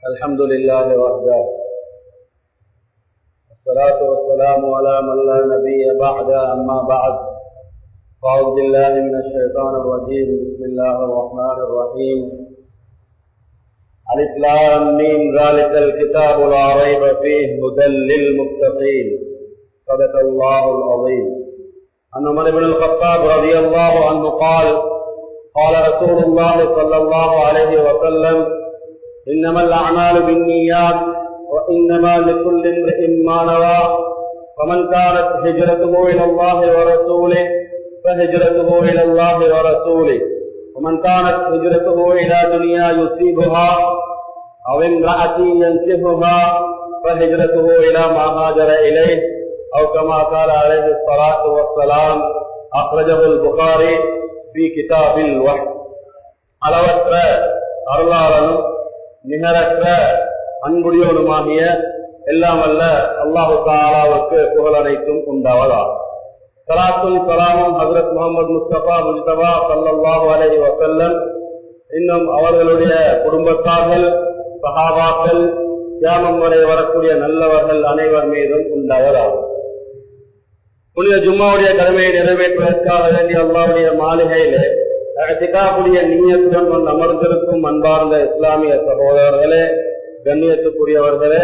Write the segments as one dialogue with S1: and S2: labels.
S1: الحمد لله وحده والصلاة والسلام على من لا نبي بعد أما بعد أعوذ بالله من الشيطان الرجيم بسم الله الرحمن الرحيم ألف لام ميم ذلك الكتاب لا ريب فيه هدى للمتقين صدق الله العظيم عن عمر بن الخطاب رضي الله عنه قال قال رسول الله صلى الله عليه وسلم إنما الأعمال بالنيات وإنما لكل امرئ ما نوى فمن كانت هجرته إلى الله ورسوله فهجرته إلى الله ورسوله ومن كانت هجرته إلى دنيا يصيبها أو امرأة ينكحها فهجرته إلى ما هاجر إليه أو كما قال عليه الصلاة والسلام أخرجه البخاري في كتاب الوحي அளவற்ற அருளாளனும் நிகரற்ற அன்புடையவனுமாகிய எல்லாம் அல்ல அல்லாஹு தாலாவுக்கு புகழ் அனைத்தும் உண்டாவதா சலாத்தும் சலாமும் ஹசரத் முகமது முஸ்தபா முஸ்தபா சல்லாஹூ அலஹி வசல்லம் இன்னும் அவர்களுடைய குடும்பத்தார்கள் சகாபாக்கள் தியானம் வரை வரக்கூடிய நல்லவர்கள் அனைவர் மீதும் உண்டாவதாகும் புனித ஜும்மாவுடைய கடமையை நிறைவேற்றுவதற்காக வேண்டிய அல்லாவுடைய மாளிகையிலே அழைச்சிக்காக்கூடிய நீயத்துடன் கொண்டு அமர்ந்திருக்கும் அன்பார்ந்த இஸ்லாமிய சகோதரர்களே கண்ணியத்துக்குரியவர்களே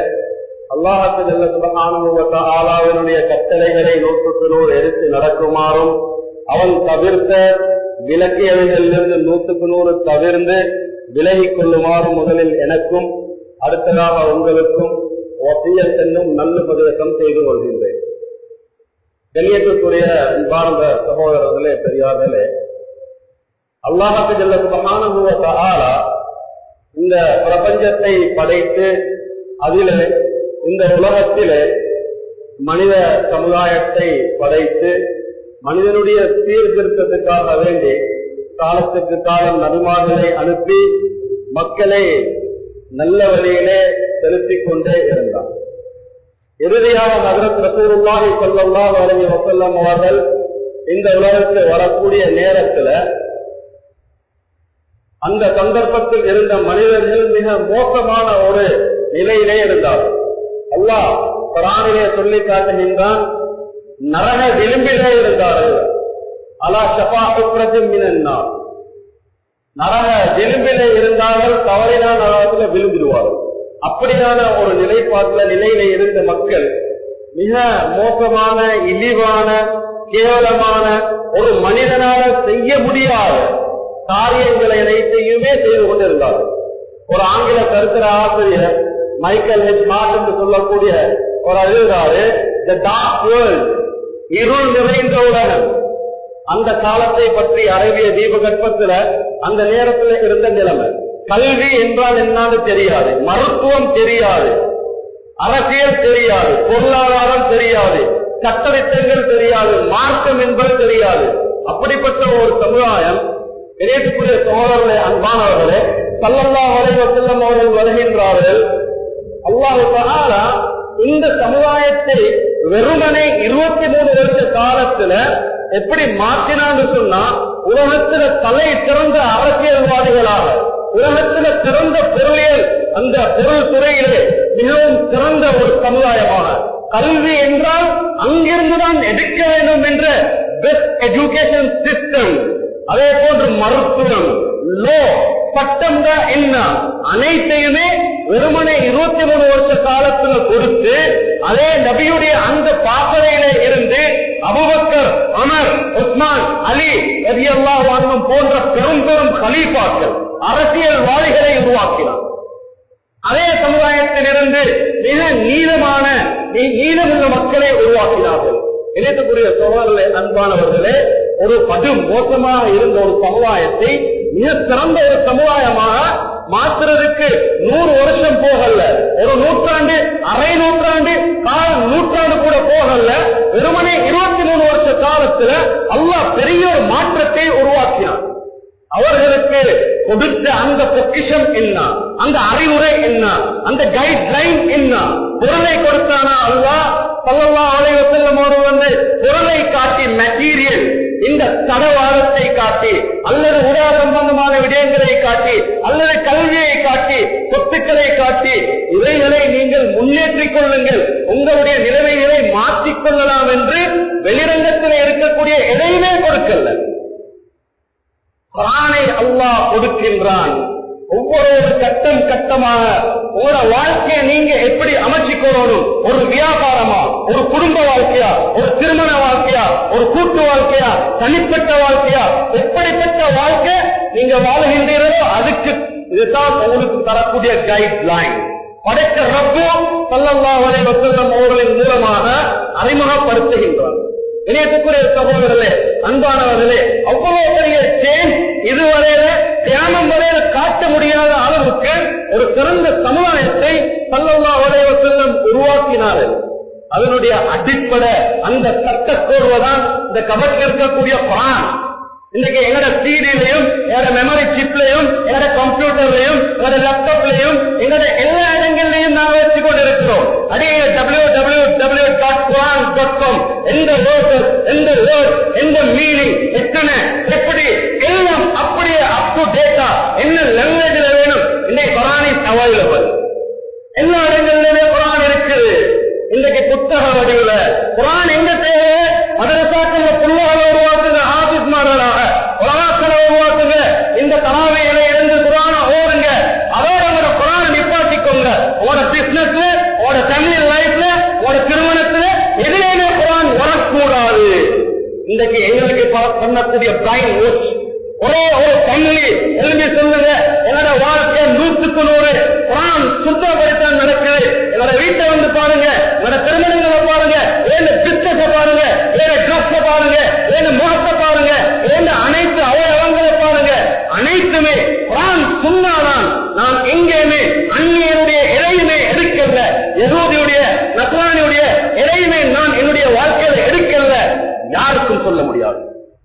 S1: அல்லாஹத்து ஆலாவினுடைய கட்டளைகளை நூற்றுக்கு நூறு எடுத்து நடக்குமாறும் அவன் தவிர்த்த விலக்கியவைகளிலிருந்து நூற்றுக்கு நூறு தவிர்ந்து விலகிக் கொள்ளுமாறும் முதலில் எனக்கும் அடுத்ததாக உங்களுக்கும் ஒப்பியத்தென்னும் நல்ல பதிலக்கம் செய்து கொள்கின்றேன் கண்ணியத்துக்குரிய அன்பார்ந்த சகோதரர்களே பெரியார்களே அல்லாஹாக்கு ஜல்ல சுபகான இந்த பிரபஞ்சத்தை படைத்து அதில் இந்த உலகத்திலே மனித சமுதாயத்தை படைத்து மனிதனுடைய சீர்திருத்தத்துக்காக வேண்டி காலத்துக்கு காலம் நபிமார்களை அனுப்பி மக்களை நல்ல வழியிலே செலுத்திக் கொண்டே இருந்தார் இறுதியாக நகரத் ரசூருல்லாஹி சொல்லல்லாஹு அலைஹி வஸல்லம் அவர்கள் இந்த உலகத்தில் வரக்கூடிய நேரத்தில் அந்த சந்தர்ப்பத்தில் இருந்த மனிதர்கள் மிக மோசமான ஒரு நிலையிலே இருந்தார்கள் அல்லாஹ் குரானிலே சொல்லி காட்டுகின்றான் நரக விளிம்பிலே இருந்தார்கள் அலா ஷபா சுப்ரத்தின் மினன்னார் நரக விளிம்பிலே இருந்தார்கள் தவறினா நரகத்துல விழுந்துடுவார்கள் அப்படியான ஒரு நிலைப்பாட்டுல நிலையில இருந்த மக்கள் மிக மோசமான இழிவான கேவலமான ஒரு மனிதனால செய்ய முடியாத காரியங்களை அனைத்தையுமே செய்து கொண்டிருந்தார்கள் ஒரு ஆங்கில கருத்துற ஆசிரியர் மைக்கேல் ஹெச் மார்ட் என்று சொல்லக்கூடிய ஒரு எழுதாரு த டார்க் வேர்ல்ட் இருள் நிறைந்த உலகம் அந்த காலத்தை பற்றி அரபிய தீபகற்பத்துல அந்த நேரத்தில் இருந்த நிலைமை கல்வி என்றால் என்னன்னு தெரியாது மருத்துவம் தெரியாது அரசியல் தெரியாது பொருளாதாரம் தெரியாது சட்டத்திட்டங்கள் தெரியாது மார்க்கம் என்பது தெரியாது அப்படிப்பட்ட ஒரு சமுதாயம் இணையத்துக்குரிய சோழர்களே அன்பானவர்களே சல்லல்லா வரைவ செல்லம் அவர்கள் வருகின்றார்கள் அல்லாஹு சகாரா இந்த சமுதாயத்தை வெறுமனே இருபத்தி மூணு வருஷ காலத்துல எப்படி மாற்றினான்னு சொன்னா உலகத்துல தலை சிறந்த அரசியல்வாதிகளாக உலகத்துல சிறந்த பொருளியல் அந்த பொருள் துறையிலே மிகவும் சிறந்த ஒரு சமுதாயமாக கல்வி என்றால் அங்கிருந்துதான் எடுக்க வேண்டும் என்ற பெஸ்ட் எஜுகேஷன் சிஸ்டம் அதே போன்று மருத்துவம் லோ சட்டம் தான் என்ன அனைத்தையுமே வெறுமனே இருபத்தி மூணு வருஷ காலத்துல கொடுத்து அதே நபியுடைய அந்த பாசறையில இருந்து அபுபக்கர் அமர் உஸ்மான் அலி ரதியல்லா வாங்கும் போன்ற பெரும் பெரும் கலீஃபாக்கள் அரசியல்வாதிகளை உருவாக்கினார் அதே சமுதாயத்திலிருந்து மிக நீளமான நீளமுள்ள மக்களை உருவாக்கினார்கள் இணையத்துக்குரிய சோழர்களே அன்பானவர்களே ஒரு படு மோசமாக இருந்த ஒரு சமுதாயத்தை மிக சிறந்த ஒரு சமுதாயமாக மாற்றுறதுக்கு நூறு வருஷம் போகல ஒரு நூற்றாண்டு அரை நூற்றாண்டு கால நூற்றாண்டு கூட போகல வெறுமனே இருபத்தி மூணு வருஷ காலத்துல அல்லாஹ் பெரிய ஒரு மாற்றத்தை உருவாக்கினார் அவர்களுக்கு கொடுத்த அந்த பொக்கிஷம் என்ன அந்த அறிவுரை என்ன அந்த கைட் லைன் என்ன பொருளை கொடுத்தானா அல்லா சல்லல்லா ஆலயத்தில் ஒரு வந்து பொருளை காட்டி மெட்டீரியல் இந்த தடவாதத்தை காட்டி அல்லது உடா சம்பந்தமான விடயங்களை காட்டி அல்லது கல்வியை காட்டி சொத்துக்களை காட்டி கொள்ளுங்கள் உங்களுடைய நிலைமைகளை மாற்றிக்கொள்ளலாம் என்று வெளிரங்கத்தில் இருக்கக்கூடிய எதையுமே கொடுக்கல குரானை அல்லாஹ் கொடுக்கின்றான் ஒவ்வொரு கட்டம் கட்டமாக உங்களோட வாழ்க்கையை நீங்க எப்படி அமைச்சுக்கொள்ளணும் ஒரு வியாபாரமா ஒரு குடும்ப வாழ்க்கையா ஒரு திருமண வாழ்க்கையா ஒரு கூட்டு வாழ்க்கையா தனிப்பட்ட வாழ்க்கையா எப்படிப்பட்ட வாழ்க்கை நீங்க வாழ்கின்றீர்களோ அதுக்கு இதுதான் உங்களுக்கு தரக்கூடிய கைட் லைன் படைத்த ரப்பு சல்லல்லாஹு அலைஹி வஸல்லம் அவர்களின் மூலமாக அறிமுகப்படுத்துகின்றார் இணையத்துக்குரிய சகோதரர்களே அன்பானவர்களே அவ்வளவு பெரிய சேஞ்ச் இதுவரையில தியானம் வரையில காட்ட முடியாத அளவுக்கு ஒரு சிறந்த சமுதாயத்தை சல்லல்லாஹு அலைஹி வஸல்லம் உருவாக்கினார்கள் அதனுடைய அடிப்படை அந்த சட்டக்கோர்வைதான் இந்த கபட்டில் இருக்கக்கூடிய குரான் இன்னைக்கு எங்கட சீடிலையும் எங்கட மெமரி சிப்லையும் எங்கட கம்ப்யூட்டர்லயும் எங்கட லேப்டாப்லயும் எங்கட எல்லா இடங்கள்லயும் நாங்க வச்சு கொண்டு இருக்கிறோம் அதே W W W dot Quran dot com எந்த வேர்டு எந்த வேர்ட் எந்த மீனிங் எத்தனை எப்படி எல்லாம் அப்படியே அப் டு டேட்டா என்ன லாங்குவேஜ்ல வேணும் இன்னைக்கு குரான் இஸ் அவைலபிள் எல்லா இடங்களிலுமே குரான் இருக்குது இன்றைக்கு புத்தக வடிவில் குரான் எங்க தேவை மதரசாக்கள் புள்ளகளை உருவாக்குங்க ஆபீஸ் மாடலாக உலகாக்களை உருவாக்குங்க இந்த தராவைகளை இருந்து குரான ஓடுங்க அதோட உங்களோட குரான நிப்பாட்டிக்கோங்க உங்களோட பிசினஸ்ல உங்களோட ஃபேமிலி லைஃப்ல உங்களோட திருமணத்துல எதுலையுமே குரான் வரக்கூடாது இன்றைக்கு எங்களுக்கு ப- பண்ணக்கூடிய பிரைன் வாஷ் ஒரே ஒரு ஃபேமிலி எழுதி சொல்லுங்க என்னோட வாழ்க்கை நூற்றுக்கு நூறு குரான் சுத்தப்படுத்தான் நடக்குது என்னோட வீட்டை வந்து பாருங்க என்னோட திருமணங்களை பாருங்க ஏன் பிஸ்னஸ பாருங்க ஏன் ட்ரெஸ் பாருங்க ஏன் முகத்தை பாருங்க ஏன் அனைத்து அவயவங்களை பாருங்க அனைத்துமே குரான் சுண்ணாதான் நான் எங்கேயுமே அந்நியனுடைய இறையுமே எடுக்கல எதோதியுடைய நஸ்ரானியுடைய இறையுமே நான் என்னுடைய வாழ்க்கையில எடுக்கல யாருக்கும் சொல்ல முடியாது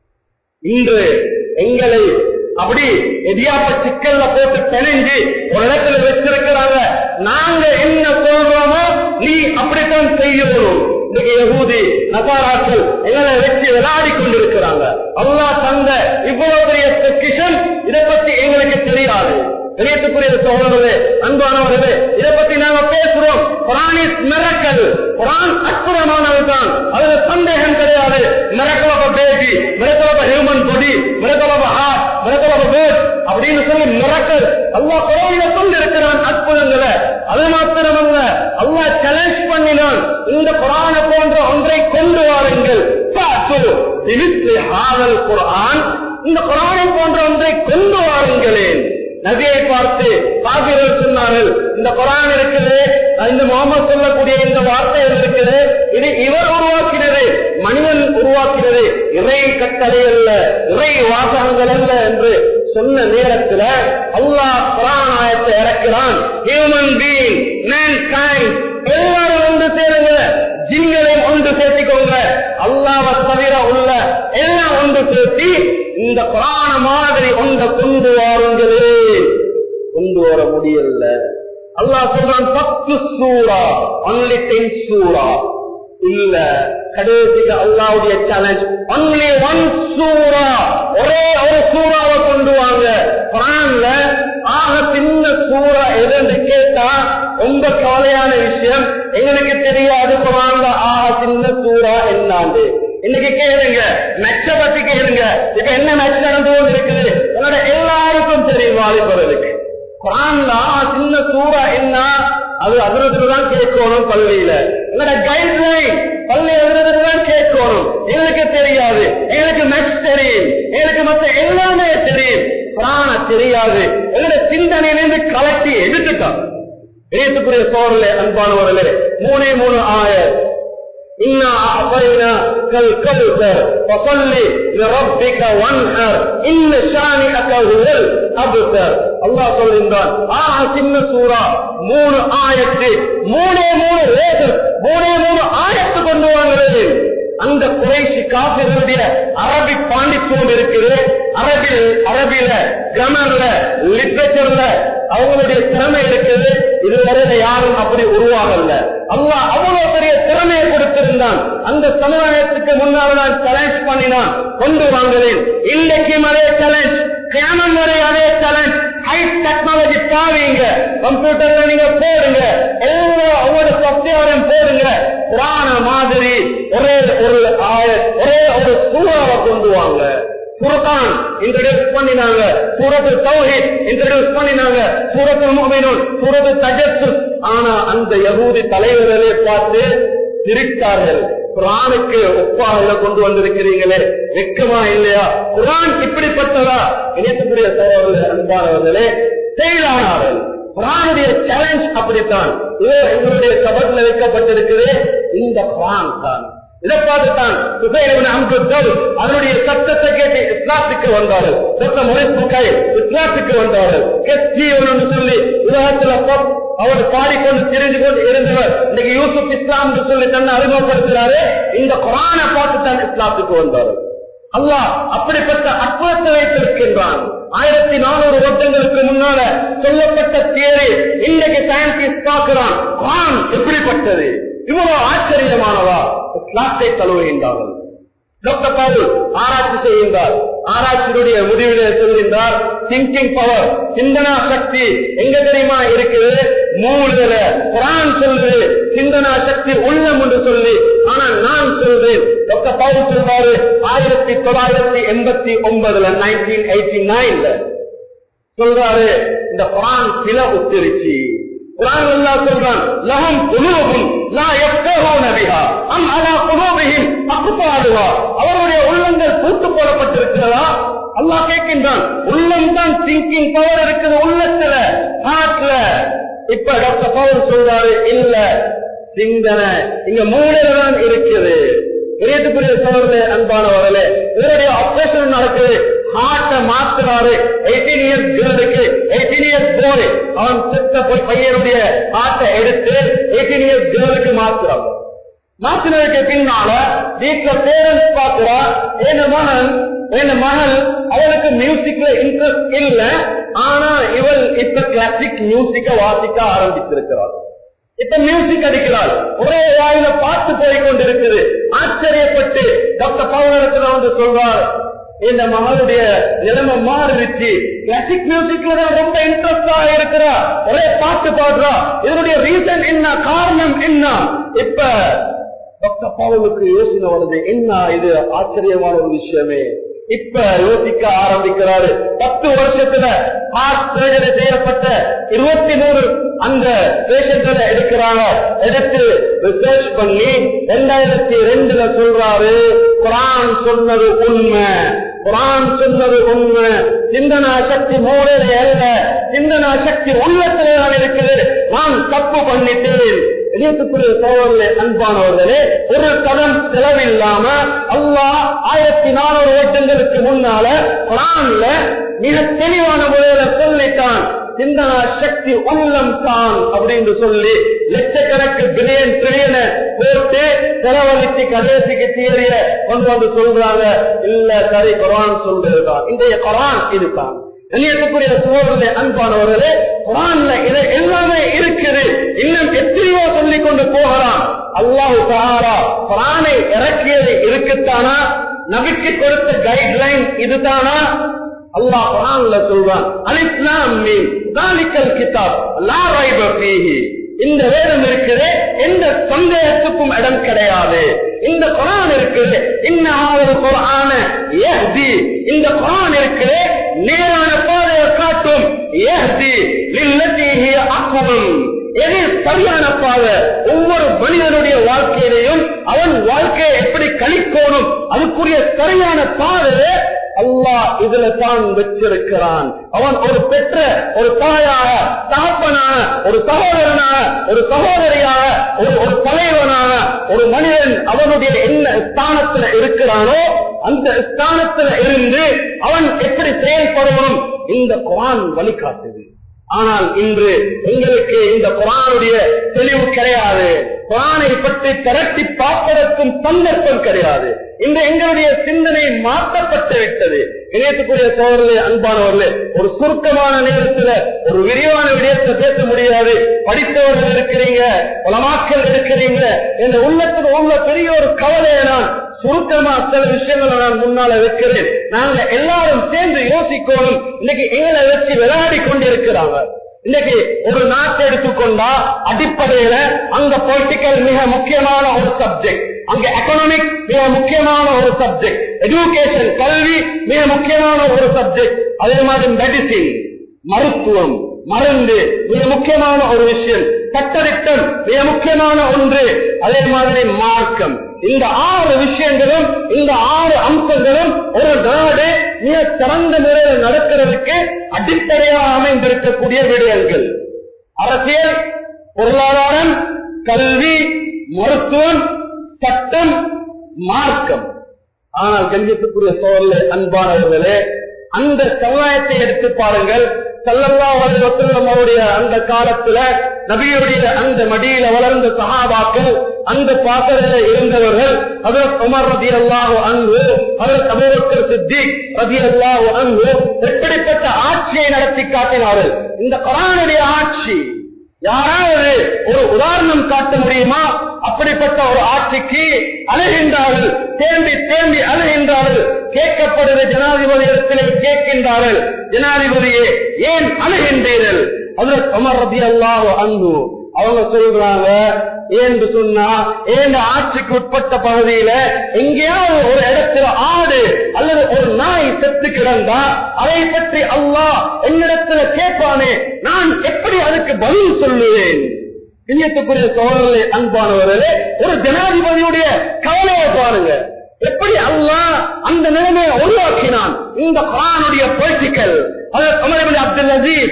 S1: இன்று எங்களை அப்படி எதியாப்ப சிக்கல்ல போட்டு பிணைஞ்சு ஒரு இடத்துல வச்சிருக்கிறாங்க நாங்க என்ன சொல்றோமோ நீ அப்படித்தான் செய்யணும் இன்னைக்கு யகூதி நசாராக்கள் எங்களை வச்சு விளையாடி கொண்டிருக்கிறாங்க அல்லாஹ் தந்த இவ்வளவு பெரிய பொக்கிஷன் இதை பத்தி எங்களுக்கு தெரியாது தெரியத்துக்குரிய சோழர்களே அன்பானவர்களே இதை பத்தி நாம பேசுறோம் குரானிஸ் மிரக்கல் குரான் அற்புதமானதுதான் அதுல சந்தேகம் கிடையாது miracle of baby miracle of human body miracle of heart miracle of bird அப்படின்னு சொல்லி மிரக்கல் அல்லாஹ் குரானில சொல்லி இருக்கிறான் அற்புதங்களை அது மாத்திரமல்ல அல்லாஹ் சேலஞ்ச் பண்ணினான் இந்த குரான போன்ற ஒன்றை கொண்டு வாருங்கள் பாத்து திவித்து ஹாதல் குரான் இந்த குரானை போன்ற ஒன்றை கொண்டு வாருங்களேன் நபியை பார்த்து காபிர்கள் சொன்னார்கள் இந்த குரான் இருக்குது இந்த முகமது சொல்லக்கூடிய இந்த வார்த்தைகள் இருக்குது இது இவர் உருவாக்கினது மனிதன் உருவாக்கினது இறை கட்டளை அல்ல இறை வாசகங்கள் அல்ல என்று சொன்ன நேரத்துல அல்லாஹ் குரான் ஆயத்தை இறக்கிறான் ஹியூமன் பீயிங் மேன் கைண்ட் எல்லாரும் ஒன்று சேருங்க ஜின்களையும் ஒன்று சேர்த்திக்கோங்க அல்லாவை தவிர உள்ள எல்லாம் ஒன்று சேர்த்தி இந்த புராண மாதிரி ஒன்றை கொண்டு வாருங்களே கொண்டு வர முடியல அல்லாஹ் சொல்றான் பத்து சூறா ஒன்லி டென் சூறா இல்ல கடைசிக்கு அல்லாவுடைய சேலஞ்ச் ஒன்லி ஒன் சூறா ஒரே ஒரு சூறாவை கொண்டு வாங்க குரான்ல ஆக சின்ன சூறா எதுன்னு கேட்டா ரொம்ப கவலையான விஷயம் எங்களுக்கு தெரியாது குரான்ல ஆக சின்ன சூறா என்னாண்டு இன்னைக்கு கேளுங்க மெச்ச பத்தி கேளுங்க இப்ப என்ன மெச்ச நடந்து கொண்டு இருக்குது என்னோட எல்லாருக்கும் தெரியும் வாலிபர்களுக்கு குரான்ல ஆக சின்ன சூறா என்ன அது அதிரத்துல தான் கேட்கணும் பள்ளியில என்னோட கைட்லைன் பள்ளி அதிரத்துல தான் கேட்கணும் எங்களுக்கு தெரியாது எங்களுக்கு மெச் தெரியும் எங்களுக்கு மத்த எல்லாமே தெரியும் பிராண தெரியாது எங்களோட சிந்தனையிலிருந்து கலட்டி எடுத்துட்டாங்க பேசுக்குரிய சோழர்களே அன்பானவர்களே மூணே மூணு ஆயிரம் إنا أعطيناك الكوثر فصل لربك وانحر إن شانئك هو الأبتر الله சொல்கின்றான் ஆக சின்ன சூறா மூணு ஆயத்து மூணே மூணு வேதம் மூணே மூணு ஆயத்து கொண்டு வாங்குறது அந்த குறைசி காப்பிகளுடைய அரபி பாண்டித்துவம் இருக்குது அரபில் அரபில கிராமர்ல லிட்ரேச்சர்ல அவங்களுடைய திறமை இருக்குது இதுவரையில யாரும் அப்படி உருவாகல அல்லாஹ் அவ்வளவு பெரிய திறமையை கொடுத்திருந்தான் அந்த சமுதாயத்துக்கு முன்னால் நான் சேலஞ்ச் பண்ணினான் கொண்டு வாங்குறேன் இன்னைக்கும் அதே சேலஞ்ச் கிராமம் வரை அதே சேலஞ்ச் ஹை டெக்னாலஜி பாவீங்க கம்ப்யூட்டர்ல நீங்க போடுங்க எல்லாம் அவங்களோட அத்தியாயம் போடுங்க புராண மாதிரி ஒரே ஒரு ஆய ஒரே ஒரு சூறாவை கொண்டு வாங்க சுரத்தான் இன்ட்ரடியூஸ் பண்ணினாங்க சூரத்து தௌஹீத் இன்ட்ரடியூஸ் பண்ணினாங்க சூரத்து முஃமினூன் சூரத்து தஜஸ்ஸுஸ் ஆனா அந்த யகூதி தலைவர்களே பார்த்து சிரித்தார்கள் குரானுக்கு ஒப்பாக கொண்டு வந்திருக்கிறீங்களே வெக்கமா இல்லையா குரான் இப்படிப்பட்டதா இணையத்துக்குரிய சகோதரர்களே அன்பானவர்களே செயலானார்கள் குரானுடைய சேலஞ்ச் அப்படித்தான் இது எங்களுடைய கபட்ல வைக்கப்பட்டிருக்குது இந்த குரான் தான் இதை பார்த்துத்தான் சுசைலவன் அம்புத்தல் அதனுடைய சத்தத்தை கேட்டு இஸ்லாத்துக்கு வந்தார்கள் சத்த முறைப்புக்காய் இஸ்லாத்துக்கு வந்தார்கள் கெஸ்டியவன் சொல்லி உலகத்துல பப் அவர் பாடிக்கொண்டு தெரிந்து கொண்டு இருந்தவர் இன்னைக்கு யூசுப் இஸ்லாம் என்று சொல்லி தன்னை அறிமுகப்படுத்துகிறாரு இந்த குரானை பார்த்து தான் இஸ்லாத்துக்கு வந்தார்கள் அல்லாஹ் அப்படிப்பட்ட அற்புதத்தை வைத்திருக்கின்றான் ஆயிரத்தி நானூறு வருடங்களுக்கு முன்னால சொல்லப்பட்ட தியரி இன்னைக்கு சயின்டிஸ்ட் பார்க்கிறான் குரான் எப்படிப்பட்டது இவ்வளவு ஆச்சரியமானவா இஸ்லாத்தை தழுவுகின்றார்கள் டாக்டர் பவுல் ஆராய்ச்சி செய்கின்றார் ஆராய்ச்சியுடைய முடிவிலே சொல்கின்றார் திங்கிங் பவர் சிந்தனா சக்தி எங்க தெரியுமா இருக்குது மூணுல குரான் சொல்றது சிந்தனா சக்தி உள்ளம் என்று சொல்லி ஆனா நான் சொல்றேன் டாக்டர் பவுல் சொல்றாரு ஆயிரத்தி தொள்ளாயிரத்தி எண்பத்தி ஒன்பதுல நைன்டீன் எயிட்டி நைன்ல சொல்றாரு இந்த குரான் சில உத்திருச்சு குரான் அல்லாஹ் சொல்றான் லஹம் குலூபும் லா யஃப்கஹூன பிஹா அம் அலா குலூபிஹிம் அக்பாலுஹா அவருடைய உள்ளங்கள் பூட்டு போடப்பட்டிருக்கிறதா அல்லாஹ் கேட்கின்றான் உள்ளம் தான் திங்கிங் பவர் இருக்குது உள்ளத்துல ஹார்ட்ல இப்ப டாக்டர் பவர் சொல்றாரு இல்ல சிந்தனை இங்க மூளையில தான் இருக்குது இறையத்துக்குரிய சோழர்களே அன்பானவர்களே இவருடைய ஆபரேஷன் நடக்குது ஹார்ட்டை மாத்துறாரு எயிட்டீன் இயர்ஸ் கேர்ளுக்கு எயிட்டீன் இயர்ஸ் போய் அவன் சித்த போய் பையனுடைய ஹார்ட்டை எடுத்து எயிட்டீன் இயர்ஸ் கேர்ளுக்கு மாத்துறாங்க மாத்தினதுக்கு பின்னால வீட்டுல பேரண்ட்ஸ் பாக்குறா என் மகன் என் மகள் அவளுக்கு மியூசிக்ல இன்ட்ரெஸ்ட் இல்ல ஆனா இவள் இப்ப கிளாசிக் மியூசிக்க வாசிக்க ஆரம்பித்திருக்கிறாள் இப்ப மியூசிக் அடிக்கிறாள் ஒரே வாயில பாட்டு போய் கொண்டிருக்குது ஆச்சரியப்பட்டு டாக்டர் பவுனத்துல வந்து சொல்றார் இந்த மகளுடைய நிலைமை மாறிடுச்சு கிளாசிக் மியூசிக்ல தான் ரொம்ப இன்ட்ரெஸ்டா இருக்கிறா ஒரே பாட்டு பாடுறா இதனுடைய ரீசன் என்ன காரணம் என்ன இப்ப டாக்டர் பவுலுக்கு யோசனை வருது என்ன இது ஆச்சரியமான ஒரு விஷயமே இப்ப யோசிக்க ஆரம்பிக்கிறாரு பத்து வருஷத்துல ஹார்ட் சர்ஜரி செய்யப்பட்ட இருபத்தி மூணு அந்த பேஷண்ட்களை எடுக்கிறாங்க எடுத்து ரிசர்ச் பண்ணி ரெண்டாயிரத்தி ரெண்டுல சொல்றாரு குரான் சொன்னது உண்மை குரான் சொன்னது உண்மை சிந்தனா சக்தி மூலையில அல்ல சிந்தனா சக்தி உள்ளத்திலே தான் இருக்குது நான் தப்பு பண்ணிட்டேன் இணையத்துக்குரிய சோழர்களே அன்பானவர்களே ஒரு கடன் செலவில்லாம அல்லாஹ் ஆயிரத்தி நானூறு வருடங்களுக்கு முன்னால குரான்ல மிக தெளிவான முறையில சொல்லிட்டான் சிந்தனா சக்தி உள்ளம் தான் அப்படின்னு சொல்லி லட்சக்கணக்கு பில்லியன் ட்ரில்லியன போட்டு செலவழித்து கடைசிக்கு தியரிய கொண்டு வந்து சொல்றாங்க இல்ல சரி குரான் சொல்றதுதான் இன்றைய குரான் இதுதான் கண்ணியத்துக்குரிய சோழர்களே அன்பானவர்களே குரான்ல இது எல்லாமே இருக்குது இன்னும் எத்தனையோ சொல்லிக் கொண்டு போகலாம் அல்லாஹு சஹாரா குரானை இறக்கியது இருக்குத்தானா நபிக்கு கொடுத்த கைட்லைன் இதுதானா அல்லாஹ் குரான்ல சொல்றான் அலிஸ்லாம் மீன் தாலிக்கல் கிதாப் லா ரைப ஃபீஹி இந்த வேதம் இருக்குது எந்த சந்தேகத்துக்கும் இடம் கிடையாது இந்த குரான் இருக்குது இன்னும் குரான ஏஹ்தி இந்த குரான் இருக்குது நேரான பாதையை காட்டும் ஏஹ்தி லில்லதிஹி அக்வம் எது சரியான பாதை ஒவ்வொரு மனிதனுடைய வாழ்க்கையிலையும் அவன் வாழ்க்கையை எப்படி கழிக்கணும் அதுக்குரிய சரியான பாதை அல்லாஹ் இதுல தான் வச்சிருக்கிறான் அவன் ஒரு பெற்ற ஒரு தாயாக தகப்பனாக ஒரு சகோதரனாக ஒரு சகோதரியாக ஒரு ஒரு தலைவனாக ஒரு மனிதன் அவனுடைய என்ன ஸ்தானத்துல இருக்கிறானோ அந்த ஸ்தானத்துல இருந்து அவன் எப்படி செயல்படணும் இந்த குரான் வழிகாட்டுது ஆனால் இன்று எங்களுக்கு இந்த குரானுடைய தெளிவு கிடையாது குரானை பற்றி திரட்டி பார்ப்பதற்கும் சந்தர்ப்பம் கிடையாது இன்று எங்களுடைய சிந்தனை மாற்றப்பட்டு விட்டது இணையத்துக்குரிய சோழர்களே அன்பானவர்களே ஒரு சுருக்கமான நேரத்துல ஒரு விரிவான விடயத்தை பேச முடியாது படித்தவர்கள் இருக்கிறீங்க பலமாக்கள் இருக்கிறீங்க என்ற உள்ளத்துல உள்ள பெரிய ஒரு கவலையை நான் சுருக்கமா சில விஷயங்களை நான் முன்னால வைக்கிறேன் நாங்க எல்லாரும் சேர்ந்து யோசிக்கணும் இன்னைக்கு எங்களை வச்சு விளையாடி கொண்டிருக்கிறாங்க இன்னைக்கு ஒரு நாட்டை எடுத்துக்கொண்டா அடிப்படையில அங்க பொலிட்டிக்கல் மிக முக்கியமான ஒரு சப்ஜெக்ட் அங்க எக்கனாமிக் மிக முக்கியமான ஒரு சப்ஜெக்ட் எஜுகேஷன் கல்வி மிக முக்கியமான ஒரு சப்ஜெக்ட் அதே மாதிரி மெடிசின் மருத்துவம் மருந்து மிக முக்கியமான ஒரு விஷயம் சட்டத்திட்டம் மிக முக்கியமான ஒன்று அதே மாதிரி மார்க்கம் இந்த ஆறு விஷயங்களும் இந்த ஆறு அம்சங்களும் ஒரு நாடு மிக சிறந்த முறையில் நடக்கிறதுக்கு அடிப்படையாக அமைந்திருக்கக்கூடிய விடயங்கள் அரசியல் பொருளாதாரம் கல்வி மருத்துவம் சட்டம் மார்க்கம் ஆனால் கண்ணியத்துக்குரிய சோழர்களே அன்பானவர்களே அந்த சமுதாயத்தை எடுத்து பாருங்கள் சல்லல்லா வசல்லம் அவருடைய அந்த காலத்துல நபியுடைய அந்த மடியில வளர்ந்த சகாபாக்கள் அந்த பாத்திரையில இருந்தவர்கள் அதற்கு உமர் ரதி அல்லாஹோ அன்பு அதற்கு அபூபக்கர் சித்திக் ரதி அல்லாஹோ அன்பு எப்படிப்பட்ட ஆட்சியை நடத்தி காட்டினார்கள் இந்த குரானுடைய ஆட்சி யாராவது ஒரு உதாரணம் காட்ட முடியுமா அப்படிப்பட்ட ஒரு ஆட்சிக்கு அழுகின்றார்கள் தேம்பி தேம்பி அழுகின்றார்கள் கேட்கப்படுகிற ஜனாதிபதி இடத்திலே கேட்கின்றார்கள் ஜனாதிபதியே ஏன் அழுகின்றீர்கள் அதுல அமர் ரதி அல்லாஹோ அன்பு அவங்க சொல்றாங்க ஏன்னு சொன்னா ஏன் ஆட்சிக்கு உட்பட்ட பகுதியில எங்கேயாவது ஒரு இடத்துல ஆடு அல்லது ஒரு நாய் செத்து கிடந்தா அதை பற்றி அல்லாஹ் என்னிடத்துல கேட்பானே நான் எப்படி அதுக்கு பதில் சொல்லுவேன் இனியத்துக்குரிய சோழர்களே அன்பானவர்களே ஒரு ஜனாதிபதியுடைய கவலையை பாருங்க எப்படி அல்லாஹ் அந்த நிலைமையை உருவாக்கினான் இந்த குரானுடைய பொலிட்டிக்கல் அப்துல் அசீஸ்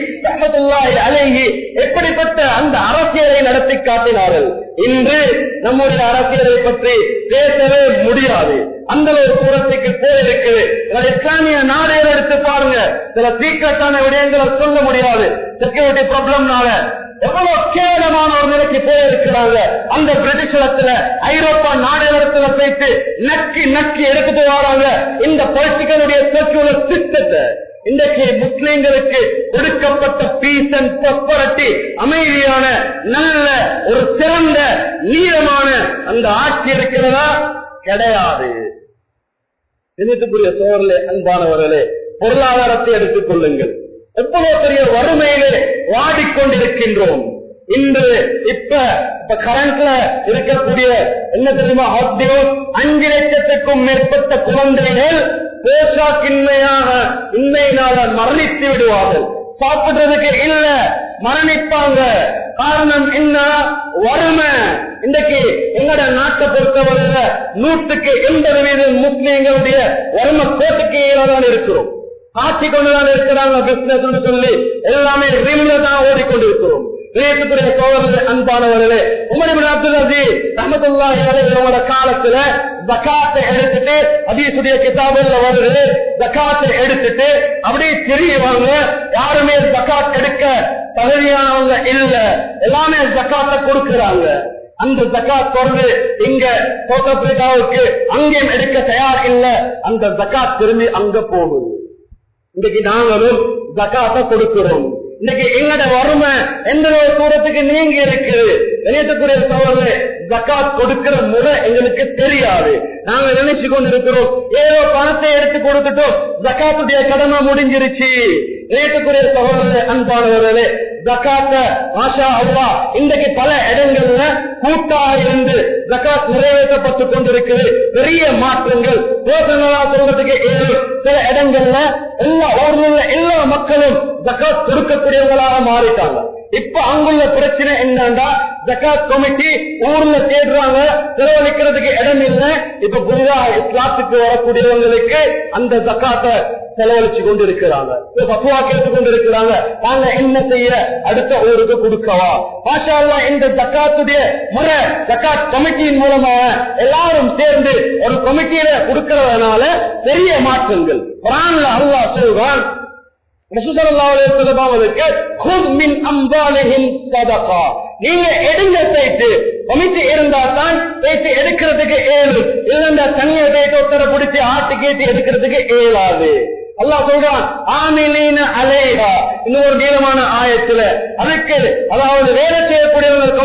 S1: அலேஹி எப்படிப்பட்ட அந்த அரசியலை நடத்தி காட்டினார்கள் இன்று நம்முடைய அரசியலை பற்றி பேசவே முடியாது அந்த ஒரு தூரத்துக்கு போயிருக்குது இஸ்லாமிய நாடுகள் எடுத்து பாருங்க சில சீக்கிரட்டான விடயங்களை சொல்ல முடியாது செக்யூரிட்டி ப்ராப்ளம்னால எவ்வளவு கேவலமான ஒரு நிலைக்கு போயிருக்கிறாங்க அந்த பிரிட்டிஷத்துல ஐரோப்பா நாடுகளத்துல போயிட்டு நக்கி நக்கி எடுத்துட்டு வராங்க இந்த பொலிட்டிக்கலுடைய செக்யூலர் சிஸ்டத்தை இன்றைக்கு முஸ்லிம்களுக்கு கொடுக்கப்பட்ட பீஸ் அண்ட் ப்ராப்பர்ட்டி அமைதியான நல்ல ஒரு சிறந்த நீளமான அந்த ஆட்சி இருக்கிறதா கிடையாது தினத்துக்குரிய சோழர்களே அன்பானவர்களே பொருளாதாரத்தை எடுத்துக் கொள்ளுங்கள் எவ்வளவு பெரிய வறுமையிலே வாடிக்கொண்டிருக்கின்றோம் இன்று இப்ப இப்ப கரண்ட்ல இருக்கக்கூடிய என்ன தெரியுமா ஹாஸ்டியோ அஞ்சு லட்சத்துக்கும் மேற்பட்ட குழந்தைகள் போஷாக்கின்மையாக இன்மையினால மரணித்து விடுவார்கள் சாப்பிடுறதுக்கு இல்ல மரணிப்பாங்க காரணம் என்ன வறுமை இன்றைக்கு எங்கட நாட்டை பொறுத்தவரையில நூற்றுக்கு எண்பது வீதம் முஸ்லீம்களுடைய வறுமை கோட்டுக்கு தான் இருக்கிறோம் ஆட்சி கொண்டுதான் இருக்கிறாங்க பிசினஸ் சொல்லி எல்லாமே ரிம்ல தான் ஓடிக்கொண்டிருக்கிறோம் நேற்றுக்குரிய சோழர்கள் அன்பானவர்களே உமரிபின் அப்துல் அசீஸ் ரஹமத்துல்லாஹி அலைஹிவங்களோட காலத்துல ஜக்காத்தை எடுத்துட்டு அதீசுடைய கிதாபுல வருது ஜக்காத்தை எடுத்துட்டு அப்படியே தெரியவாங்க யாருமே ஜக்காத் எடுக்க தகுதியானவங்க இல்ல எல்லாமே ஜக்காத்தை கொடுக்கிறாங்க அந்த ஜக்காத் தொடர்ந்து இங்க சவுத் ஆப்பிரிக்காவுக்கு அங்கேயும் எடுக்க தயார் இல்ல அந்த ஜக்காத் திரும்பி அங்க போகுது இன்னைக்கு நாங்களும் ஜக்காத்தை கொடுக்கிறோம் இன்னைக்கு எங்கட வறுமை எந்த ஒரு தூரத்துக்கு நீங்க இருக்குது இணையத்துக்குரிய சோழர்களே ஜக்காத் கொடுக்கிற முறை எங்களுக்கு தெரியாது நாங்க நினைச்சு கொண்டு இருக்கிறோம் ஏதோ பணத்தை எடுத்து கொடுத்துட்டோம் ஜக்காத்துடைய கடமை முடிஞ்சிருச்சு இணையத்துக்குரிய சோழர்களே அன்பானவர்களே ஜக்காத்த மாஷா அல்லா இன்றைக்கு பல இடங்கள்ல கூட்டாக இருந்து ஜக்காத் நிறைவேற்றப்பட்டு கொண்டிருக்கிறது பெரிய மாற்றங்கள் பேசணும்னா சொல்றதுக்கு ஏழு சில இடங்கள்ல எல்லா ஊர்ல எல்லா மக்களும் ஜக்காத் கொடுக்கக்கூடியவங்களாக மாறிட்டாங்க இப்ப அங்குள்ள பிரச்சனை என்னன்னா ஜக்காத் கமிட்டி ஊர்ல தேடுறாங்க செலவழிக்கிறதுக்கு இடம் இல்லை இப்ப புதிதாக இஸ்லாத்துக்கு வரக்கூடியவங்களுக்கு அந்த ஜக்காத்தை செலவழிச்சு கொண்டு இருக்கிறாங்க பத்துவா கேட்டு கொண்டு இருக்கிறாங்க நாங்க என்ன செய்ய அடுத்த ஊருக்கு கொடுக்கவா மாஷா இந்த ஜக்காத்துடைய முறை ஜக்காத் கமிட்டியின் மூலமாக எல்லாரும் சேர்ந்து ஒரு கமிட்டியில கொடுக்கறதுனால பெரிய மாற்றங்கள் குரான்ல அல்லாஹ் சொல்றான் நீங்க எடுங்க போயிட்டு கமிட்டி இருந்தா தான் போயிட்டு எடுக்கிறதுக்கு ஏழு இல்லைன்னா தண்ணியை போயிட்டு ஒருத்தரை பிடிச்சி ஆட்டு கேட்டு எடுக்கிறதுக்கு ஏழாது அல்லா சொல்றான் ஆமிலின அலேகா இன்னொரு நீளமான ஆயத்துல அதுக்கு அதாவது வேலை செய்யக்கூடியவங்க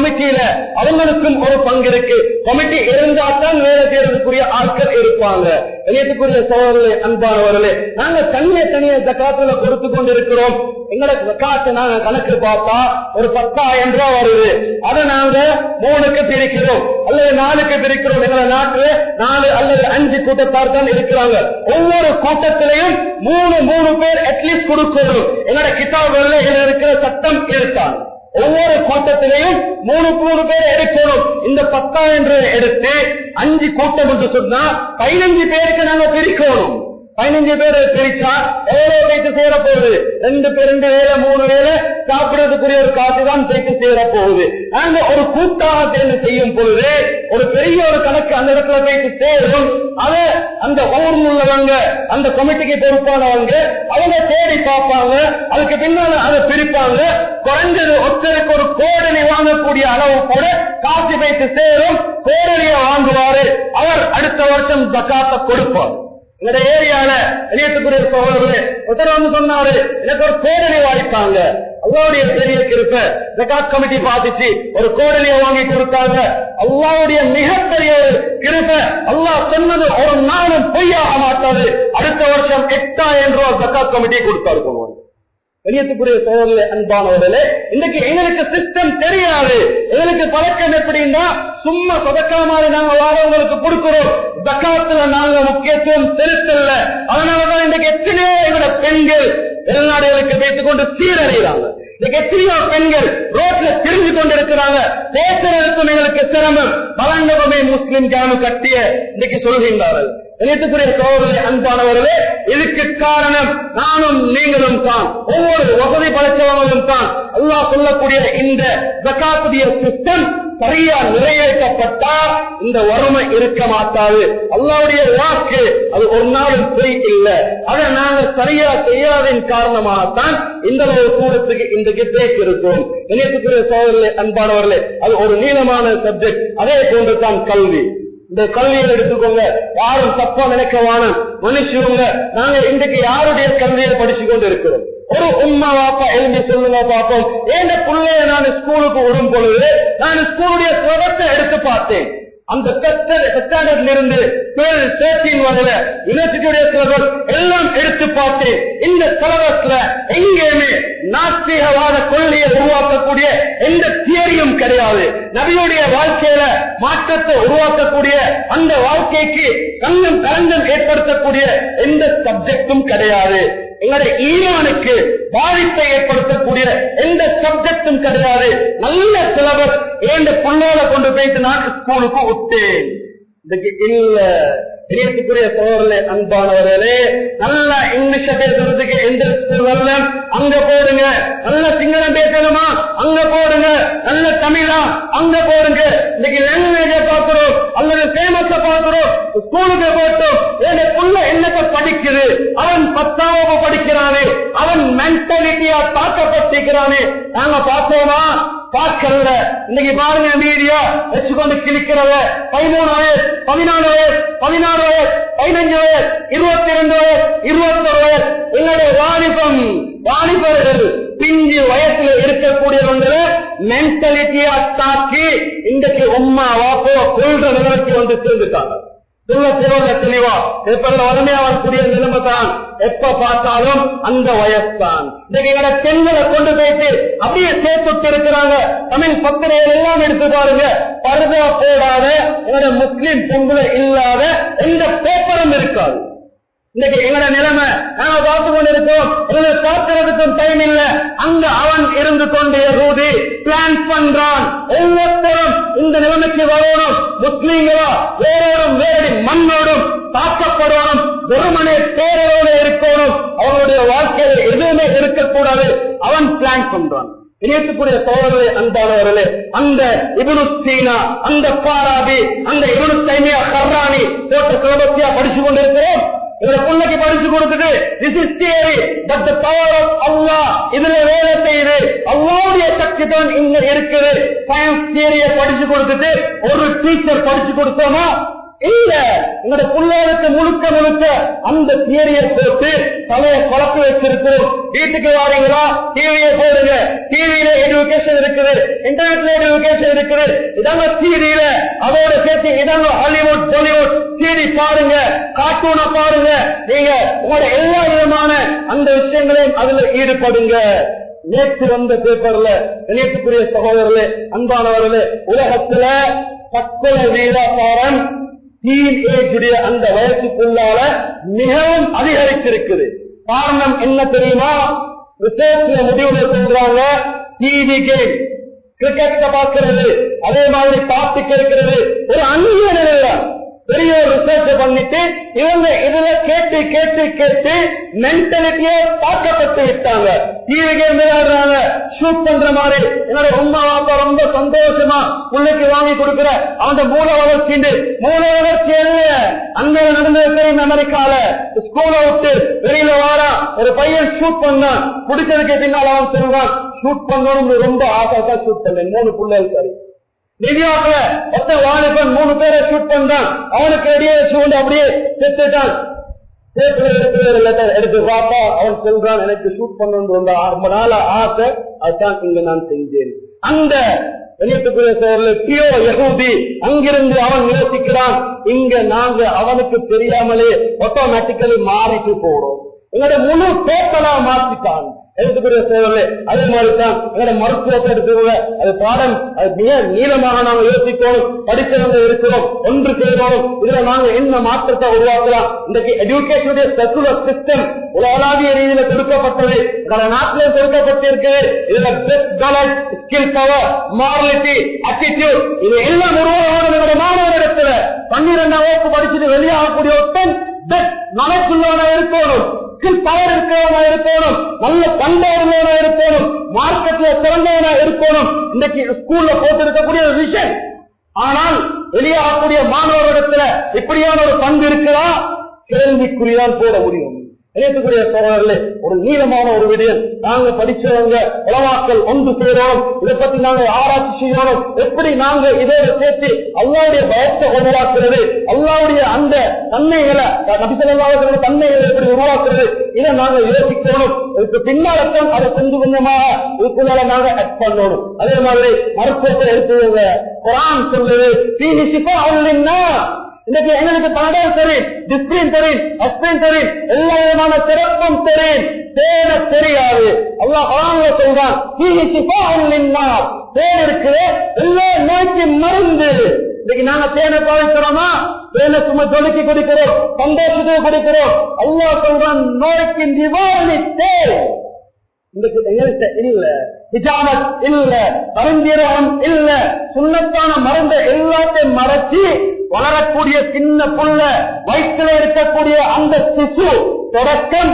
S1: கமிட்டியில அவங்களுக்கும் ஒரு பங்கு இருக்கு கமிட்டி இருந்தா தான் வேலை செய்யறதுக்குரிய ஆட்கள் இருப்பாங்க வெளியேற்றுக்குரிய சோழர்களே அன்பானவர்களே நாங்க தனியே தனியே ஜக்காத்துல கொடுத்து கொண்டு இருக்கிறோம் எங்களோட ஜக்காத்தை நாங்க கணக்கு பார்த்தா ஒரு பத்தாயிரம் ரூபாய் வருது அதை நாங்க மூணுக்கு பிரிக்கிறோம் அல்லது நாலுக்கு பிரிக்கிறோம் எங்களை நாட்டுல நாலு அல்லது அஞ்சு கூட்டத்தார் தான் இருக்கிறாங்க ஒவ்வொரு கூட்டத்திலையும் மூணு மூணு பேர் அட்லீஸ்ட் கொடுக்கணும் எங்களோட கிதாபுல இதுல இருக்கிற சட்டம் இருக்காங்க ஒவ்வொரு கூட்டத்திலையும் மூணு மூணு பேர் எடுக்கணும் இந்த பத்தாயிரம் ரூபாய் எடுத்து அஞ்சு கூட்டம் என்று சொன்னா பதினஞ்சு பேருக்கு நாங்க பிரிக்கணும் பதினஞ்சு பேர் பிரிச்சா எவ்வளவு பேச்சு சேர போகுது ரெண்டு பேர் ரெண்டு வேலை மூணு வேலை சாப்பிடுறதுக்குரிய ஒரு காசு தான் பேச்சு சேர போகுது நாங்க ஒரு கூட்டாக சேர்ந்து செய்யும் பொழுது ஒரு பெரிய ஒரு கணக்கு அந்த இடத்துல பேச்சு சேரும் அதை அந்த ஊர்ல உள்ளவங்க அந்த கமிட்டிக்கு பொறுப்பானவங்க அவங்க தேடி பார்ப்பாங்க அதுக்கு பின்னால அதை பிரிப்பாங்க குறைஞ்சது ஒருத்தருக்கு ஒரு கோடனை வாங்கக்கூடிய அளவு கூட காசு பேச்சு சேரும் கோடனையை வாங்குவாரு அவர் அடுத்த வருஷம் ஜக்காத்தை கொடுப்பார் இந்த ஏரியால வெளியேற்றக்கூடிய சகோதரர்களே ஒருத்தர் வந்து சொன்னாரு எனக்கு ஒரு கோடனை வாடிப்பாங்க அல்லாவுடைய பெரிய கிருப்ப ஜகாத் கமிட்டி பாதிச்சு ஒரு கோடலியை வாங்கி கொடுத்தாங்க அல்லாவுடைய மிகப்பெரிய ஒரு கிருப்ப அல்லாஹ் சொன்னது ஒரு நாளும் பொய்யாக மாட்டாது அடுத்த வருஷம் எட்டாயிரம் ரூபாய் ஜகாத் கமிட்டி கொடுத்தாரு போவாங்க வெளியத்துக்குரிய சோழர்களே அன்பானவர்களே இன்னைக்கு எங்களுக்கு சிஸ்டம் தெரியாது எங்களுக்கு பழக்கம் எப்படின்னா சும்மா சொதக்கா மாதிரி நாங்க வாரவங்களுக்கு கொடுக்கிறோம் ஜக்காத்துல நாங்க முக்கியத்துவம் செலுத்தல அதனாலதான் இன்னைக்கு எத்தனையோ எங்களோட பெண்கள் வெளிநாடுகளுக்கு வைத்துக் கொண்டு சீரழிகிறாங்க இன்னைக்கு எத்தனையோ பெண்கள் ரோட்ல திரிஞ்சு கொண்டிருக்கிறாங்க பேசுறதுக்கும் எங்களுக்கு சிரமம் பலண்டகமே முஸ்லிம் ஜாமு கட்டிய இன்னைக்கு சொல்கின்றார்கள் இணைத்துக்குரிய சோதனை அன்பானவர்களே இதுக்கு காரணம் நானும் நீங்களும் தான் ஒவ்வொரு வசதி படைத்தவங்களும் தான் அல்லாஹ் சொல்லக்கூடிய இந்த ஜக்காத்துடைய சிஸ்டம் சரியா நிறைவேற்றப்பட்டா இந்த வறுமை இருக்க மாட்டாது அல்லாவுடைய வாக்கு அது ஒரு நாளும் பொய் இல்லை அதை நாங்கள் சரியா செய்யாதன் காரணமாகத்தான் இந்த அளவு தூரத்துக்கு இன்றைக்கு பேச்சு இருக்கும் இணையத்துக்குரிய சோதனை அன்பானவர்களே அது ஒரு நீளமான சப்ஜெக்ட் அதே போன்று தான் கல்வி இந்த கல்வியை எடுத்துக்கோங்க யாரும் தப்பா நினைக்க வேணும் மனுஷங்க நாங்க இன்றைக்கு யாருடைய கல்வியை படிச்சு கொண்டு இருக்கிறோம் ஒரு உம்மா வாப்பா எழுதி சொல்லுங்க பாப்போம் ஏன் பிள்ளைய நான் ஸ்கூலுக்கு விடும் பொழுது நான் ஸ்கூலுடைய சிலபஸை எடுத்து பார்த்தேன் அந்த ஸ்டாண்டர்ட்ல இருந்து தேர்ட்டீன் வரல யூனிவர்சிட்டியுடைய சிலபஸ் எல்லாம் எடுத்து பார்த்தேன் இந்த சிலபஸ்ல எங்கேயுமே நாஸ்திகவாத கொள்கையை உருவாக்கக்கூடிய எந்த தியரியும் கிடையாது நபியுடைய வாழ்க்கையில மாற்றத்தை உருவாக்கக்கூடிய அந்த வாழ்க்கைக்கு கண்ணம் கலந்தம் ஏற்படுத்தக்கூடிய எந்த சப்ஜெக்டும் கிடையாது எங்களுடைய ஈரானுக்கு பாதிப்பை ஏற்படுத்தக்கூடிய எந்த சப்ஜெக்டும் கிடையாது நல்ல சிலபஸ் ஏண்ட புள்ளோட கொண்டு போயிட்டு நான் ஸ்கூலுக்கு விட்டேன் இதுக்கு இல்ல பிரியத்துக்குரிய சோழர்களே அன்பானவர்களே நல்ல இங்கிலீஷ பேசுறதுக்கு எந்த ஸ்கூல் வரல அங்க போடுங்க நல்ல சிங்களம் பேசணுமா அங்க போடுங்க நல்ல தமிழா அங்க போடுங்க இன்னைக்கு லாங்குவேஜ பாக்குறோம் அல்லது ஃபேமஸ பாக்குறோம் ஸ்கூலுக்கு போட்டோம் ஏன் புள்ள என்னத்தை படிக்குது அவன் பத்தாவது படிக்கிறானே அவன் மென்டாலிட்டியா தாக்கப்பட்டிருக்கிறானே நாங்க பார்த்தோமா பார்க்கல இன்னைக்கு பாருங்க மீடியா வச்சுக்கொண்டு கிழிக்கிறத பதிமூணு வயசு பதினாலு வயசு பதினாறு வயசு பதினஞ்சு வயசு இருபத்தி ரெண்டு வயசு இருபத்தொரு வயசு எங்களுடைய வாலிபம் வாலிபர்கள் பிஞ்சு வயசுல இருக்கக்கூடியவங்களை மென்டாலிட்டியா தாக்கி இன்றைக்கு உம்மா வாப்போ கொள்ற நிலைக்கு வந்து சேர்ந்துட்டாங்க சொல்ல தேவை தெளிவா பேப்பர்ல வறுமையா வரக்கூடிய நிலைமை தான் எப்ப பார்த்தாலும் அந்த வயசுதான் இன்னைக்கு எங்களோட பெண்களை கொண்டு போயிட்டு அப்படியே சேர்த்து இருக்கிறாங்க தமிழ் பத்திரைகள் எல்லாம் எடுத்து பாருங்க பருதா போடாத எங்களோட முஸ்லிம் பெண்களை இல்லாத எந்த பேப்பரும் இருக்காது இன்னைக்கு எங்களோட நிலைமை நாங்க பார்த்து கொண்டிருக்கோம் எங்களை பார்க்கிறதுக்கும் டைம் இல்ல அங்க அவன் இருந்து கொண்டு ரூதி பிளான் பண்றான் ஒவ்வொருத்தரும் இந்த நிலைமைக்கு வரணும் முஸ்லீம்களா வேறோடும் வேறடி மண்ணோடும் தாக்கப்படணும் வெறுமனே பேரோடு இருக்கணும் அவனுடைய வாழ்க்கையில எதுவுமே இருக்கக்கூடாது அவன் பிளான் பண்றான் இணையத்துக்குரிய சோழர்களே அன்பானவர்களே அந்த இவனு சீனா அந்த பாராபி அந்த இவனு தைமியா கர்ராணி போட்ட சிலபத்தியா படிச்சு கொண்டிருக்கிறோம் இவரை பிள்ளைக்கு படிச்சு கொடுக்குது this is theory but the power of Allah இதுல வேலை செய்யுது அல்லாவுடைய சக்தி தான் இங்க இருக்குது சயின்ஸ் தியரிய படிச்சு கொடுத்துட்டு ஒரு டீச்சர் படிச்சு கொடுத்தோமா இல்ல எங்களோட பிள்ளைகளுக்கு முழுக்க முழுக்க அந்த தியரியை போட்டு தலையை குழப்பி வச்சிருக்கிறோம் வீட்டுக்கு வாரீங்களா டிவியை போடுங்க டிவியில எஜுகேஷன் இருக்குது இன்டர்நெட்ல எஜுகேஷன் இருக்குது இதாங்க டிவியில அதோட சேர்த்து இதாங்க ஹாலிவுட் பாலிவுட் டிவி பாருங்க கார்ட்டூனை பாருங்க நீங்க உங்களோட எல்லா விதமான அந்த விஷயங்களையும் அதுல ஈடுபடுங்க நேற்று வந்த பேப்பர்ல நேற்றுக்குரிய சகோதரர்களே அன்பானவர்களே உலகத்துல தற்கொலை வீடாக்காரன் டீன் ஏஜுடைய அந்த வயசுக்குள்ளால மிகவும் அதிகரித்திருக்குது காரணம் என்ன தெரியுமா ரிசர்ச்ல முடிவுல சொல்றாங்க டிவி கேம் கிரிக்கெட்ட பாக்குறது அதே மாதிரி பாட்டு கேட்கிறது ஒரு அந்நிய இல்லை பெரிய ஒரு ரிசர்ச் பண்ணிட்டு இவங்க இதுல கேட்டு கேட்டு கேட்டு மென்டாலிட்டியே தாக்கப்பட்டு விட்டாங்க டிவி கேம் விளையாடுறாங்க ஷூட் பண்ற மாதிரி என்னோட உமா அப்பா ரொம்ப சந்தோஷமா பிள்ளைக்கு வாங்கி கொடுக்கிற அவன் மூல வளர்ச்சி மூல வளர்ச்சி என்ன அங்க நடந்தது தெரியும் அமெரிக்கால ஸ்கூலை விட்டு வெளியில வாரா ஒரு பையன் ஷூட் பண்ணான் பிடிச்சதுக்கு பின்னால் அவன் சொல்றான் ஷூட் பண்ணணும்னு ரொம்ப ஆசை ஷூட் பண்ணேன் மூணு பிள்ளைகள் சரி நியூயார்க்ல ஒத்த வாலிபன் மூணு பேரை ஷூட் பண்றான் அவனுக்கு இடையே சூழ்ந்து அப்படியே செத்துட்டான் சேத்துல இருக்கிற லெட்டர் எடுத்து பார்த்தா அவன் சொல்றான் எனக்கு ஷூட் பண்ணணும் ரொம்ப ரொம்ப நாள ஆசை அதுதான் இங்க நான் செஞ்சேன் அந்த வெளியேற்றுக்குரிய சோழர்ல பியோ யகூதி அங்கிருந்து அவன் யோசிக்கிறான் இங்க நாங்க அவனுக்கு தெரியாமலே ஆட்டோமேட்டிக்கலி மாறிட்டு போறோம் எங்களோட முழு டோட்டலா மாற்றிட்டான் எழுத்துக்குரிய சோழர்களே அதே மாதிரிதான் எங்களோட மருத்துவத்தை எடுத்துக்கோங்க அது பாடம் அது மிக நீளமாக நாங்க யோசிக்கணும் படிக்கிறவங்க இருக்கிறோம் ஒன்று செய்யணும் இதுல நாங்க என்ன மாற்றத்தை உருவாக்கலாம் இன்றைக்கு எஜுகேஷனுடைய செக்குலர் சிஸ்டம் உலகளாவிய ரீதியில கொடுக்கப்பட்டது பல நாட்டிலும் கொடுக்கப்பட்டிருக்குது இதுல best knowledge skill power morality attitude இது எல்லாம் உருவாகணும் எங்களுடைய மாணவரிடத்துல பன்னிரெண்டாம் வகுப்பு படிச்சுட்டு வெளியாகக்கூடிய ஒருத்தன் பெஸ்ட் நாலேஜ் இருக்கணும் ஸ்கில் பவர் இருக்கிறவனா இருக்கணும் நல்ல பண்பாடுகளா இருக்கணும் மார்க்கெட்ல சிறந்தவனா இருக்கணும் இன்னைக்கு ஸ்கூல்ல போட்டு இருக்கக்கூடிய ஒரு விஷயம் ஆனால் வெளியாகக்கூடிய மாணவர்களிடத்துல இப்படியான ஒரு பண்பு இருக்கிறா கேள்விக்குறிதான் போட முடியும் இணையத்துக்குரிய சோழர்களே ஒரு நீளமான ஒரு விடயம் நாங்க படிச்சவங்க உலமாக்கள் ஒன்று சேரோம் இதை பத்தி நாங்க ஆராய்ச்சி செய்யணும் எப்படி நாங்க இதோட சேர்த்து அல்லாவுடைய பயத்தை உருவாக்குறது அல்லாவுடைய அந்த தன்மைகளை நபிசல்லாவுடைய தன்மைகளை எப்படி உருவாக்குறது இதை நாங்க யோசிக்கணும் இதுக்கு பின்னால்தான் அதை கொஞ்சம் கொஞ்சமாக இதுக்குள்ளால நாங்க அட் பண்ணணும் அதே மாதிரி மருத்துவத்தை எடுத்துவங்க குரான் சொல்லுது தீனி சிப்பா அவள்னா இன்னைக்கு எங்களுக்கு பணம் சரி டிஸ்பிளின் தெரியும் அஸ்பின் தெரியும் எல்லா விதமான சிறப்பும் தெரியும் தேட தெரியாது அல்லா ஆங்க சொல்றான் தேன் இருக்குது எல்லா நோய்க்கு மருந்து இன்னைக்கு நாங்க தேனை பாவிக்கிறோமா தேனை சும்மா ஜொலிக்கு கொடுக்கிறோம் சந்தோஷத்துக்கு கொடுக்கிறோம் அல்லா சொல்றான் நோய்க்கு நிவாரணி தேவை இன்றைக்கு எங்களுக்கு இல்ல ஹிஜாமத் இல்ல கருஞ்சீரகம் இல்ல சுண்ணத்தான மருந்த எல்லாத்தையும் மறைச்சு வளரக்கூடிய சின்ன புள்ள வயிற்றுல இருக்கக்கூடிய அந்த சிசு தொடக்கம்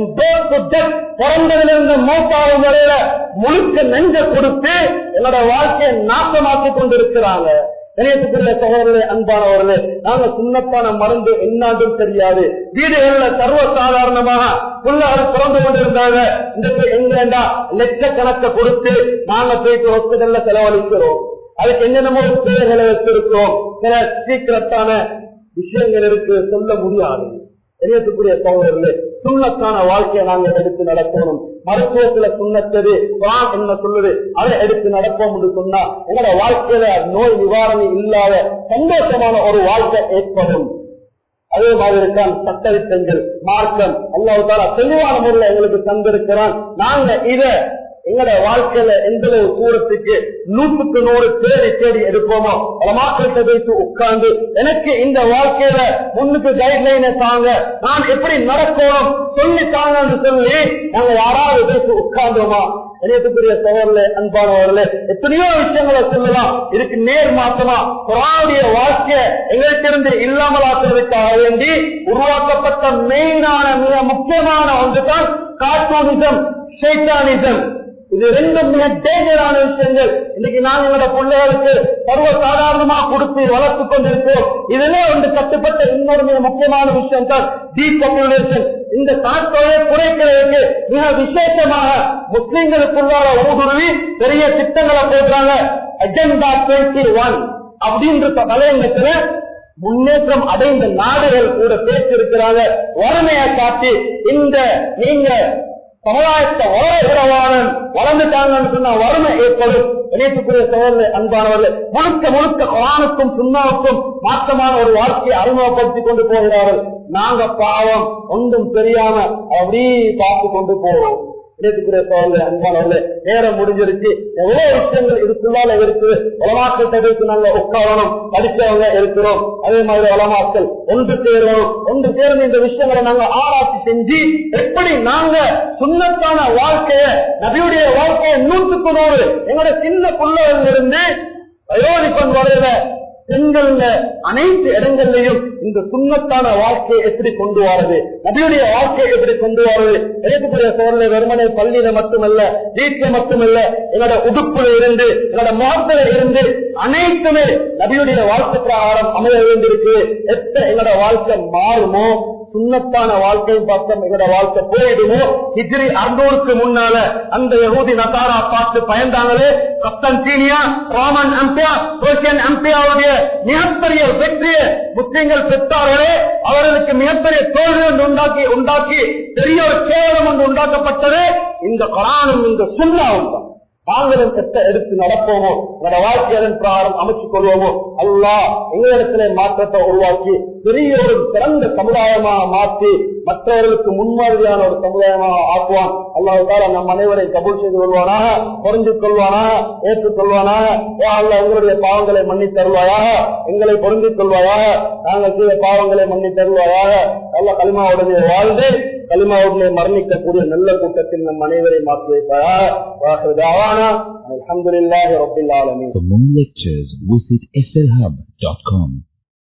S1: பிறந்ததிலிருந்து மூத்தாவும் வரையில முழுக்க நெஞ்ச கொடுத்து என்னோட வாழ்க்கையை நாசமாக்கி கொண்டிருக்கிறாங்க இணையத்துக்குள்ள சகோதரர்களே அன்பானவர்களே நாங்க சுண்ணத்தான மருந்து என்னாண்டும் தெரியாது வீடுகள்ல சர்வ சாதாரணமாக பிள்ளைகள் பிறந்து கொண்டிருந்தாங்க இன்றைக்கு எங்கேண்டா லட்சக்கணக்கை கொடுத்து நாங்க போயிட்டு ஹாஸ்பிட்டல்ல செலவழிக்கிறோம் அதுக்கு என்னென்னமோ பேர்களை வச்சிருக்கோம் சில சீக்கிரத்தான விஷயங்கள் இருக்கு சொல்ல முடியாது தெரியக்கூடிய சகோதரர்களே சுண்ணத்தான வாழ்க்கையை நாங்க எடுத்து நடக்கணும் மருத்துவத்துல சுண்ணத்தது குரான் என்ன சொல்லுது அதை எடுத்து நடப்போம் என்று சொன்னா உங்களோட வாழ்க்கையில நோய் நிவாரணம் இல்லாத சந்தோஷமான ஒரு வாழ்க்கை ஏற்படும் அதே மாதிரி தான் சட்டவித்தங்கள் மார்க்கம் அல்லாவுத்தால தெளிவான முறையில் எங்களுக்கு தந்திருக்கிறான் நாங்க இத எங்கட வாழ்க்கையில எந்த ஒரு தூரத்துக்கு நூற்றுக்கு நூறு தேடி தேடி எடுப்போமோ பல மாற்றத்தை வைத்து உட்கார்ந்து எனக்கு இந்த வாழ்க்கையில முன்னுக்கு கைட்லைனை தாங்க நான் எப்படி நடக்கணும் சொல்லி தாங்கன்னு சொல்லி நாங்க யாராவது வைத்து உட்கார்ந்தோமா இணையத்துக்குரிய சோழர்களே அன்பானவர்களே எத்தனையோ விஷயங்களை சொல்லலாம் இதுக்கு நேர் மாற்றமா குரானுடைய வாழ்க்கை எங்களிடத்திலிருந்து இல்லாமலாக்குவதற்காக வேண்டி உருவாக்கப்பட்ட மெயினான மிக முக்கியமான ஒன்றுதான் கார்ட்டூனிசம் ஷைத்தானிசம் இது ரெண்டும் மிக டேஞ்சரான விஷயங்கள் இன்னைக்கு நாங்க எங்களோட பிள்ளைகளுக்கு சர்வ சாதாரணமா கொடுத்து வளர்த்து கொண்டிருக்கிறோம் இதுல ஒன்று கட்டுப்பட்ட இன்னொரு மிக முக்கியமான விஷயம் தான் டீபாப்புலேஷன் இந்த தாக்கோயை குறைக்கிறதுக்கு மிக விசேஷமாக முஸ்லிம்களுக்குள்ளார ஊடுருவி பெரிய திட்டங்களை போடுறாங்க அஜெண்டா டுவெண்ட்டி ஒன் அப்படின்ற தலையங்கத்துல முன்னேற்றம் அடைந்த நாடுகள் கூட பேசியிருக்கிறாங்க வறுமையை காட்டி இந்த நீங்க சமுதாயத்தை வளரவாளன் வளர்ந்துட்டாங்கன்னு சொன்னா வறுமை ஏற்படும் இணைப்புக்குரிய சோழர்கள் அன்பானவர்கள் முழுக்க முழுக்க குரானுக்கும் சுண்ணாவுக்கும் மாற்றமான ஒரு வாழ்க்கையை அறிமுகப்படுத்திக் கொண்டு போகிறார்கள் நாங்க பாவம் ஒன்றும் தெரியாம அப்படி பார்த்து கொண்டு போவோம் இணைப்புக்குரிய சோழர்கள் அன்பானவர்களே நேரம் முடிஞ்சிருச்சு எவ்வளவு விஷயங்கள் இதுக்குள்ளால இருக்குது உலமாக்கள் தவிர்த்து நாங்க உட்காரணும் படிச்சவங்க இருக்கிறோம் அதே மாதிரி உலமாக்கள் ஒன்று சேரணும் ஒன்று சேர்ந்து இந்த விஷயங்களை நாங்க ஆராய்ச்சி செஞ்சு எப்படி நாங்க சுண்ணத்தான வாழ்க்கைய நபியுடைய வாழ்க்கையை நூற்றுக்கு நூறு எங்களோட சின்ன புள்ளவர்கள் இருந்து வயோதிப்பன் வரையில பெண்கள்ல அனைத்து இடங்கள்லையும் இந்த சுண்ணத்தான வாழ்க்கையை எப்படி கொண்டு வரது நபியுடைய வாழ்க்கையை எப்படி கொண்டு வரது எழுத்துக்குரிய சோழனை வெறுமனை பள்ளியில மட்டுமல்ல வீட்டில மட்டுமல்ல எங்களோட உடுப்புல இருந்து எங்களோட முகத்துல இருந்து அனைத்துமே நபியுடைய வாழ்க்கை பிரகாரம் அமைய வேண்டியிருக்கு எத்த எங்களோட வாழ்க்கை மாறுமோ சுண்ணத்தான வாழ்க்கை பக்கம் எங்களோட வாழ்க்கை போயிடுமோ ஹிஜ்ரி அறுநூறுக்கு முன்னால அந்த யகூதி நசாரா பார்த்து பயந்தாங்களே கப்தன்டீனியா ரோமன் அம்பியா பெர்சியன் அம்பியாவுடைய மிகப்பெரிய வெற்றியை முஸ்லிம்கள் பெற்றார்களே அவர்களுக்கு மிகப்பெரிய தோல்வி ஒன்று உண்டாக்கி உண்டாக்கி பெரிய ஒரு கேவலம் ஒன்று உண்டாக்கப்பட்டது இந்த குரானும் இந்த சுண்ணாவும் தான் நாங்களும் பெற்ற எடுத்து நடப்போமோ எங்களோட வாழ்க்கையின் பிரகாரம் அமைச்சுக் கொள்வோமோ அல்லா எங்களிடத்திலே மாற்றத்தை உருவாக்கி பெரிய ஒரு சிறந்த சமுதாயமாக மாற்றி மற்றவர்களுக்கு முன்மாதிரியான ஒரு சமுதாயமாக ஆக்குவான் அல்லாஹால நம் அனைவரை கபூல் செய்து கொள்வானாக புரிஞ்சு கொள்வானாக ஏற்றுக் கொள்வானாக யா அல்லாஹ் எங்களுடைய பாவங்களை மன்னி தருவாயாக எங்களை பொருந்திக் கொள்வாயாக நாங்கள் செய்த பாவங்களை மன்னி தருவாயாக நல்ல களிமாவுடனே வாழ்ந்து களிமாவுடனே மரணிக்கக்கூடிய நல்ல கூட்டத்தில் நம் அனைவரை மாற்றி வைப்பாயாக அலமதுல்லாஹி ரபில் ஆலமீன்
S2: For more lectures, visit slhub.com.